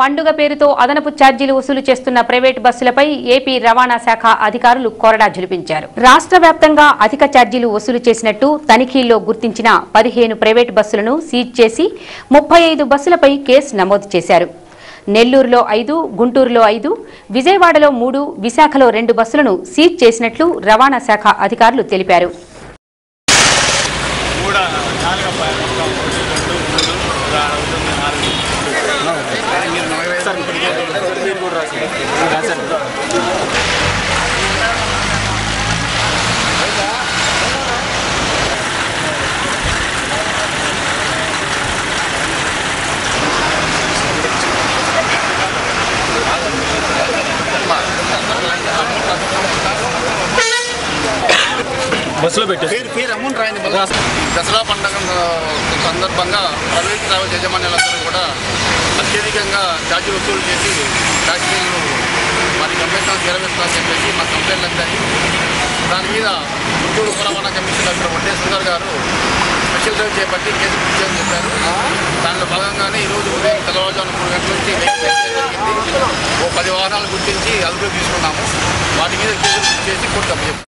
పండుగ పేరుతో అదనపు ఛార్జీలు వసూలు చేస్తున్న ప్రైవేట్ బస్సులపై ఏపీ రవాణా శాఖ అధికారులు కొరడా జులిపించారు రాష్ట్ర వ్యాప్తంగా అధిక ఛార్జీలు వసూలు చేసినట్టు తనిఖీల్లో గుర్తించిన పదిహేను ప్రైవేట్ బస్సులను సీజ్ చేసి ముప్పై ఐదు బస్సులపై కేసు నమోదు చేశారు నెల్లూరులో ఐదు గుంటూరులో ఐదు విజయవాడలో మూడు విశాఖలో రెండు బస్సులను సీజ్ చేసినట్లు రవాణా శాఖ అధికారులు తెలిపారు మూడ నాలుగు అబ్బాయి మొత్తం ఒకటి రెండు మూడు అవుతుంది నాలుగు సార్ మీరు కూడా రాశారు బస్సులో పెట్టేసి పేరు పేరు అమౌంట్ రాయండి మళ్ళీ దసరా పండుగ సందర్భంగా ప్రైవేట్ ట్రావెల్ యజమానులందరూ కూడా అత్యధికంగా ఛార్జీ వసూలు చేసి ట్యాక్సీలు మరి గమ్యస్థానం చేరవేస్తామని చెప్పేసి మా కంప్లైంట్లు అందాయి దాని మీద గుంటూరు రవాణా commissioner doctor Vadde Sundar garu special drive చేపట్టి కేసు బుక్ చేయని చెప్పారు దానిలో భాగంగానే ఈరోజు ఉదయం తెల్లవారుజామున మూడు గంటల నుంచి వెహికల్ చేయడం జరిగింది ఓ పది వాహనాలు గుర్తించి అదుపులోకి తీసుకున్నాము వాటి మీద కేసులు బుక్ చేసి కోర్టు అప్పచెప్పాము